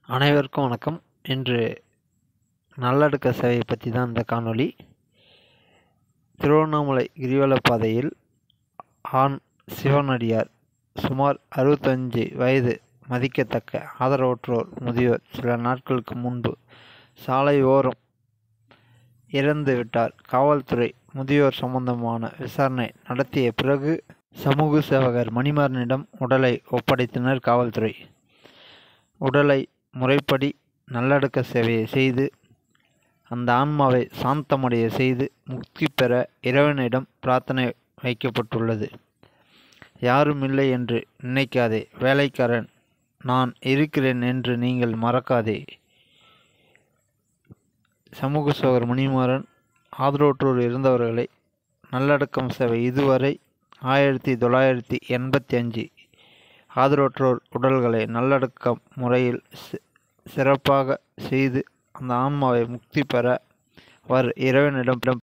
அனைவருக்கும் வணக்கம் இன்று நல்லடக்க சேவையை பற்றி தான் இந்த காணொளி திருவண்ணாமலை கிரிவல பாதையில் ஆண் சிவனடியார் சுமார் அறுபத்தஞ்சு வயது மதிக்கத்தக்க ஆதரவற்றோர் முதியோர் சில நாட்களுக்கு முன்பு சாலை ஓரம் இறந்து விட்டார் காவல்துறை முதியோர் சம்பந்தமான விசாரணை நடத்திய பிறகு சமூக சேவகர் மணிமாறனிடம் உடலை ஒப்படைத்தனர் காவல்துறை உடலை முறைப்படி நல்லடக்க சேவையை செய்து அந்த ஆன்மாவை சாந்தமடைய செய்து முக்தி பெற இறைவனிடம் பிரார்த்தனை வைக்கப்பட்டுள்ளது யாரும் இல்லை என்று நினைக்காதே வேலைக்காரன் நான் இருக்கிறேன் என்று நீங்கள் மறக்காதே சமூக சோகர் மணிமாறன் ஆதரவற்றோர் இருந்தவர்களை நல்லடக்கம் சேவை இதுவரை ஆயிரத்தி தொள்ளாயிரத்தி எண்பத்தி அஞ்சு ஆதரவற்றோர் உடல்களை நல்லடக்க முறையில் சிறப்பாக செய்து அந்த ஆன்மாவை முக்தி பெற அவர் இறைவனிடம்